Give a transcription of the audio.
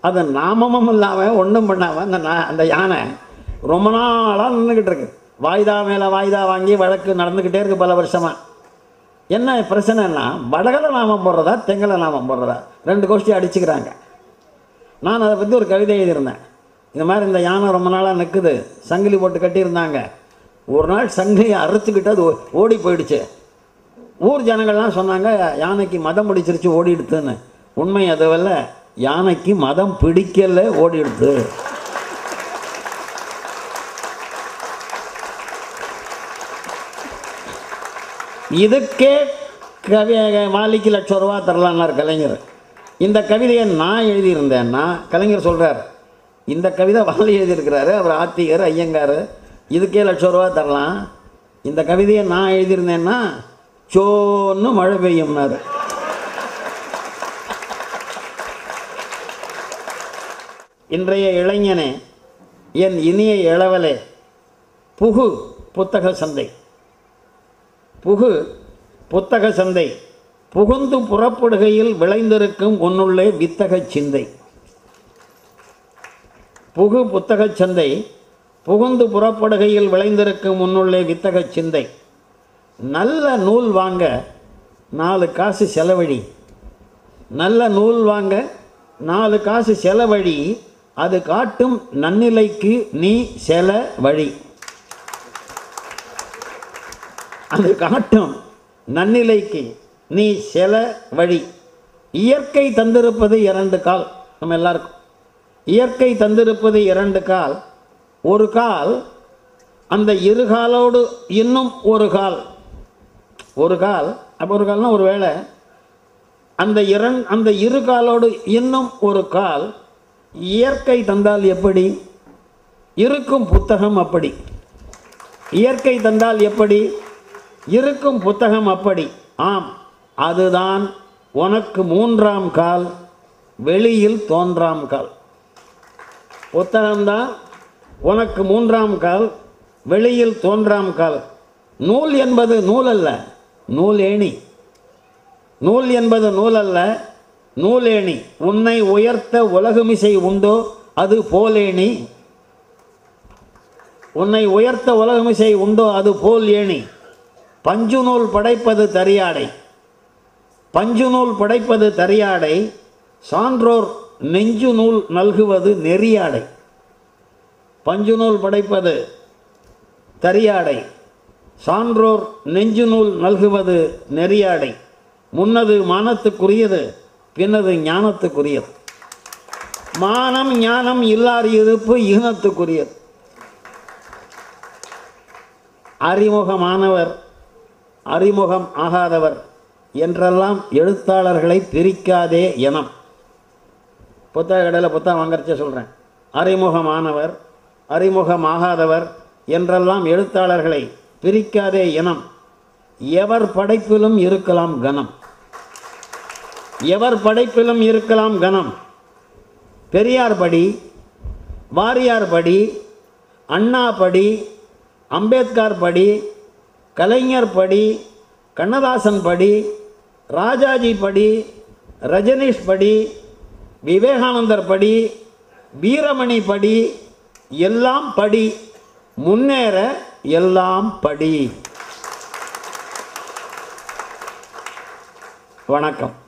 அது நாமமும் இல்லாமல் ஒன்றும் பண்ணாமல் அந்த நா- அந்த யானை ரொம்ப நாளாக நின்றுக்கிட்டு இருக்கு வாய்தா மேலே வாய்தா வாங்கி வழக்கு நடந்துக்கிட்டே இருக்கு பல வருஷமாக என்ன பிரச்சனைன்னா வடகலை நாமம் போடுறதா தெங்கலை நாமம் போடுறதா ரெண்டு கோஷ்டி அடிச்சுக்கிறாங்க நான் அதை பற்றி ஒரு கவிதை எழுதியிருந்தேன் இந்த மாதிரி இந்த யானை ரொம்ப நாளாக நிற்குது சங்கிலி போட்டு கட்டியிருந்தாங்க ஒரு நாள் சங்கிலியை அறுத்துக்கிட்டு அது ஓ- ஓடி போயிடுச்சு ஊர் ஜனங்கள்லாம் சொன்னாங்க யானைக்கு மதம் பிடிச்சிருச்சு ஓடிடுத்துன்னு உண்மை அதுவல்ல யானைக்கு மதம் பிடிக்கல ஓடிடுத்து இதுக்கே கவி மாலிக்கு லட்சம் ரூபா தரலான்னார் கலைஞர் இந்த கவிதையை நான் எழுதியிருந்தேன்னா கலைஞர் சொல்கிறார் இந்த கவிதை வாலி எழுதியிருக்கிறாரு அவர் ஆத்திகர் ஐயங்கார் இதுக்கே லட்சம் ரூபா தரலாம் இந்த கவிதையை நான் எழுதியிருந்தேன்னா சோன்னு மழை பெய்யும்னாரு இன்றைய இளைஞனே என் இனிய இளவலே புகு புத்தக சந்தை புகு புத்தக சந்தை புகுந்து புறப்படுகையில் விளைந்திருக்கும் உன்னுள்ளே வித்தகச் சிந்தை புகு புத்தகச் சந்தை புகுந்து புறப்படுகையில் விளைந்திருக்கும் உன்னுள்ளே வித்தகச் சிந்தை நல்ல நூல் வாங்க நாலு காசு செலவழி நல்ல நூல் வாங்க நாலு காசு செலவழி அது காட்டும் நன்னிலைக்கு நீ செல வழி அது காட்டும் நன்னிலைக்கு நீ செல வழி இயற்கை தந்திருப்பது இரண்டு கால் நம்ம எல்லாருக்கும் இயற்கை தந்திருப்பது இரண்டு கால் ஒரு கால் அந்த இரு காலோடு இன்னும் ஒரு கால் ஒரு கால் அப்போ ஒரு கால்னா ஒரு வேளை அந்த இரண் அந்த இரு காலோடு இன்னும் ஒரு கால் இயற்கை தந்தால் எப்படி இருக்கும் புத்தகம் அப்படி இயற்கை தந்தால் எப்படி இருக்கும் புத்தகம் அப்படி ஆம் அதுதான் உனக்கு மூன்றாம் கால் வெளியில் தோன்றாம் கால் புத்தகம்தான் உனக்கு மூன்றாம் கால் வெளியில் தோன்றாம் கால் நூல் என்பது நூல் அல்ல நூல் ஏணி நூல் என்பது நூல் அல்ல நூலேணி உன்னை உயர்த்த உலகுமிசை உண்டோ அது போலேணி உன்னை உயர்த்த உலகமிசை உண்டோ அது போல் ஏணி பஞ்சு நூல் படைப்பது தரியாடை பஞ்சு நூல் படைப்பது தரியாடை சான்றோர் நெஞ்சு நூல் நல்குவது நெறியாடை பஞ்சு நூல் படைப்பது தரியாடை சான்றோர் நெஞ்சு நூல் நல்குவது நெறியாடை முன்னது மானத்துக்குரியது பின்னது ஞானத்துக்குரியது மானம் ஞானம் இல்லார் இருப்பு ஈனத்துக்குரியது அறிமுகமானவர் அறிமுகம் ஆகாதவர் என்றெல்லாம் எழுத்தாளர்களை பிரிக்காதே இனம் புத்தக கடையில் புத்தகம் வாங்கறச்சே சொல்கிறேன் அறிமுகமானவர் அறிமுகமாகாதவர் என்றெல்லாம் எழுத்தாளர்களை பிரிக்காதே இனம் எவர் படைப்பிலும் இருக்கலாம் கனம் எவர் படைப்பிலும் இருக்கலாம் கனம் பெரியார் படி வாரியார் படி அண்ணா படி அம்பேத்கர் படி கலைஞர் படி கண்ணதாசன் படி ராஜாஜி படி ரஜினிஷ் படி விவேகானந்தர் படி வீரமணி படி எல்லாம் படி முன்னேற எல்லாம் படி வணக்கம்